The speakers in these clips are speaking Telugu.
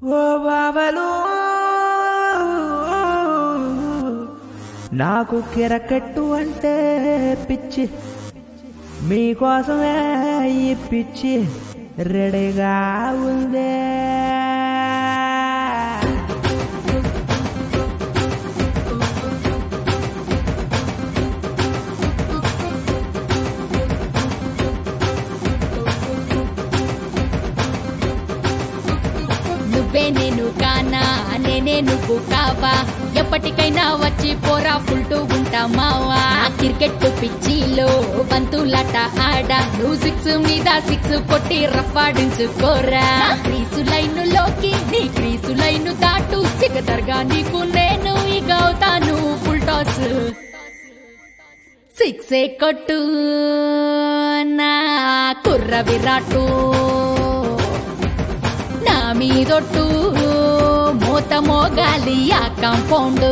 ఓ బావలు నాకు కిరకెట్టు అంటే పిచ్చి మీకోసమే ఈ పిచ్చి రెడీగా ఉందే నువ్వే నేను కానా నేనే నువ్వు కావా ఎప్పటికైనా వచ్చి పోరా ఫుల్టూ ఉంటా మావా క్రికెట్ పిచ్చిలో బంతులాట ఆడ నువ్వు సిక్స్ మీద సిక్స్ కొట్టి రఫాడించుకోరా క్రీసు లైన్ లోకి నీ క్రీసు లైన్ దాటు సిగదర్గా నీకు నేను ఇక అవుతాను ఫుల్ టాస్ సిక్సే కొట్టు నా కుర్ర విరాటు నా మీదొట్టు మూత మోగాలి ఆ కాంపౌండ్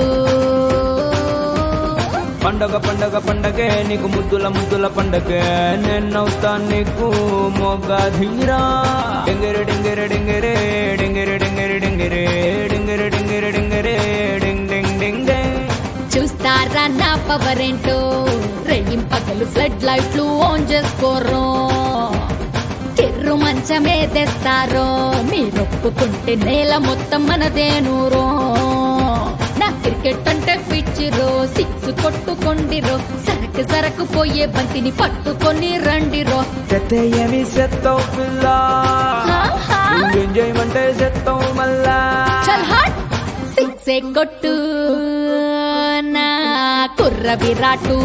పండగ పండగ పండగే నీకు ముద్దుల ముద్దుల పండగే నేనవుతా నీకు మొగ్గ ధీరా డెంగరే డెంగరే డెంగరే డెంగరే డెంగరే డెంగరే డెంగరే డెంగరే డెంగరే డెంగ్ డెంగ్ డెంగ్ డెంగ్ చూస్తారా నా పవర్ ఏంటో రెయ్యం పగలు ఫ్లడ్ లైట్లు ఆన్ చేసుకోరు కిర్రు మంచమే తెస్తారో మీరు ఒప్పుకుంటే నేల మొత్తం మనదేనూరో నా క్రికెట్ అంటే పిచ్చిరో సిక్స్ కొట్టుకొండిరో సరకు సరకు పోయే బంతిని పట్టుకొని రండిరో చెత్తే ఏమి సెత్తావు పిల్ల ఆహా. నువ్వు ఎంజాయ్మెంటే సెత్తావు మళ్ళా చల్ హట్ సిక్సే కొట్టు నా కుర్ర విరాటు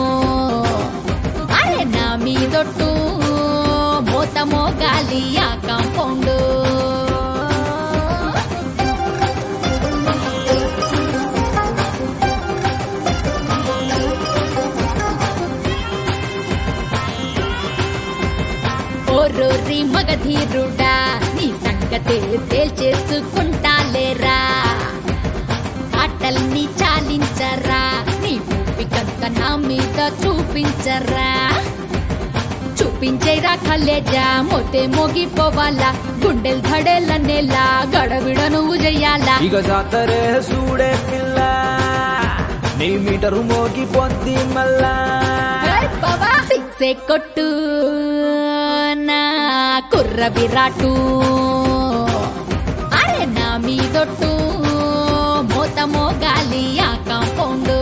అరే నా మీదొట్టు మోత మోగాలి ఆ కాంపౌండ్ ఓరోరి మగధీరుడా నీ సంగతే తేల్చేసుకుంటాలేరా ఆటల్ని చాలించరా నీ ఊపికంత నా మీద చూపించరా చూపించేరా కల్లేజా మోతే మోగిపోవాలా గుండెలు ధడేలనేలా గడబిడ నువ్వు చెయ్యాలా ఇక జాతరే సూడే పిల్ల నీ మీటరు మోగిపోద్ది మళ్ళా సిక్సే కొట్టు నా కుర్ర విరాటు అరే నా మీదొట్టు మోత మోగాలి ఆ కాంపౌండ్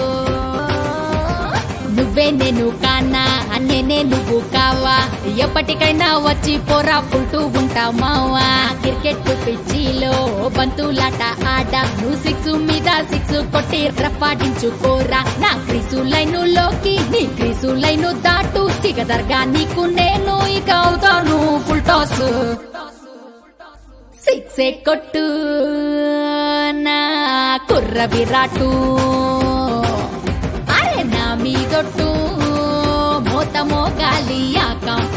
నువ్వే నేను కానా నేనే నువ్వు కావా ఎప్పటికైనా వచ్చి పోరా పుల్టూ ఉంటా మావా క్రికెట్ పిచ్చిలో బంతులాట ఆడ నువ్వు సిక్స్ మీద సిక్స్ కొట్టి రఫాడించుకోరా నా క్రీసు లైను లోకి నీ క్రీసు లైను దాటు సిగదర్గా నీకు నేను ఇక అవుతాను ఫుల్ టాస్ సిక్సే కొట్టు నా కుర్ర విరాటు అరే నా మీదొట్టు మోత మోగాలి ఆ కాంపౌండ్